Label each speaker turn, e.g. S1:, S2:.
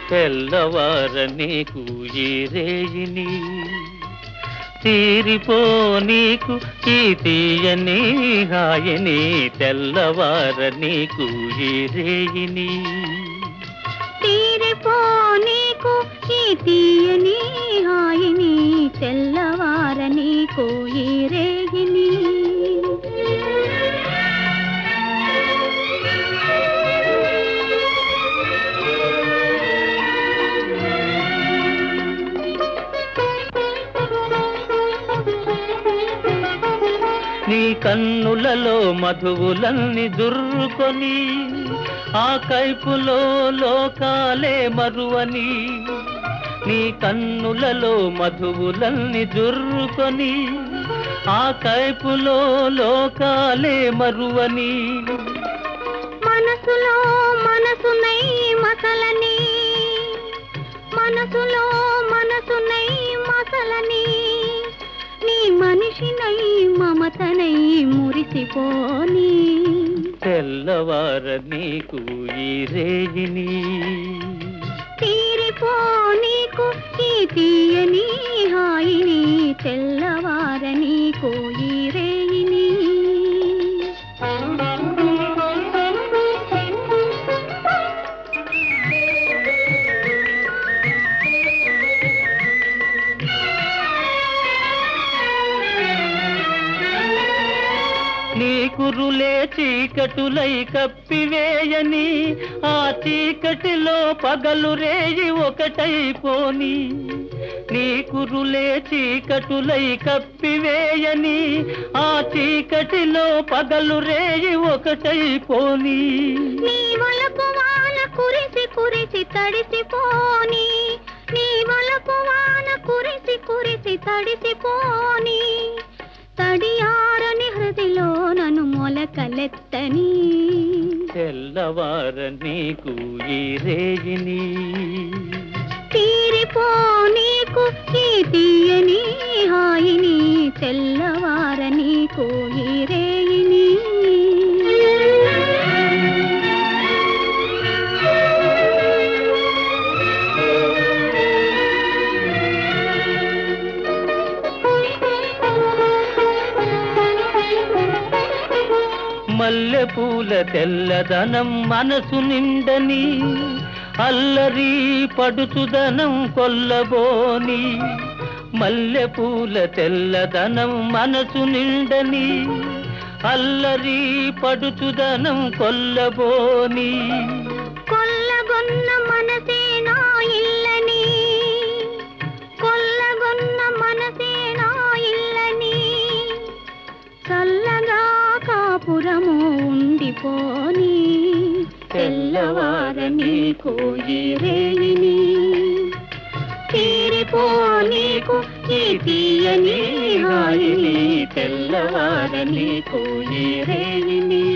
S1: తెల్లవార నీకు ఈ రేయిని తీరిపో నీకు ఈ తీయని హాయని తెల్లవార నీకు ఈ రేయిని
S2: తీరిపో నీకు ఈ తీయని హాయిని తెల్లవార నీకు ఈ రేగిని
S1: నీ కన్నులలో మధువులన్నీ దుర్రుకొని ఆ కైపులో లోకాలే మరువని నీ కన్నులలో మధువులన్నీ దుర్రుకొని ఆ కైపులో లోకాలే మరువని
S2: మనసులో మనసునై మసలని మనసులో మనసునై మసలని నీ మనిషినై మమతనై మురిసిపోని
S1: తెల్లవార నీకు ఈ రేగిని
S2: తీరిపో నీకు ఈ తీయని హాయిని తెల్లవార నీకు ఈ రేయిని
S1: నీ కురులే చీకటులై కప్పివేయని ఆ చీకటిలో పగలు రేయి ఒకటైపోని నీ కురులే చీకటులై కప్పివేయని ఆ చీకటిలో పగలు రేయి ఒకటైపోని
S2: నీ వలపు వాన కురిసి కురిసి తడిసిపోని నీ వలపు వాన కురిసి కురిసి తడిసిపోని తడియారని హృదిలో నన్ను మొలకలెత్తని
S1: తెల్లవార నీకు ఈ రేగిని
S2: తీరిపో నీకు ఈ తీయని హాయిని తెల్లవార నీకు ఈ రేయిని
S1: మల్లె పూల తెల్లదనం మనసు నిండని అల్లరి పడుచుదనం కొల్లబోని మల్లె పూల తెల్లదనం మనసు నిండని అల్లరి పడుచుదనం కొల్లబోని
S2: కొల్లగొన్న మనసే నా ఇల్లని కొల్లగొన్న మనసే నా ఇల్లని చల్లగా కాపురము ఉండిపోని తెల్లవార నీకు ఈ రేయిని తీరిపో నీకు ఈ తీయని హాయిని తెల్లవార నీకు ఈ రేయిని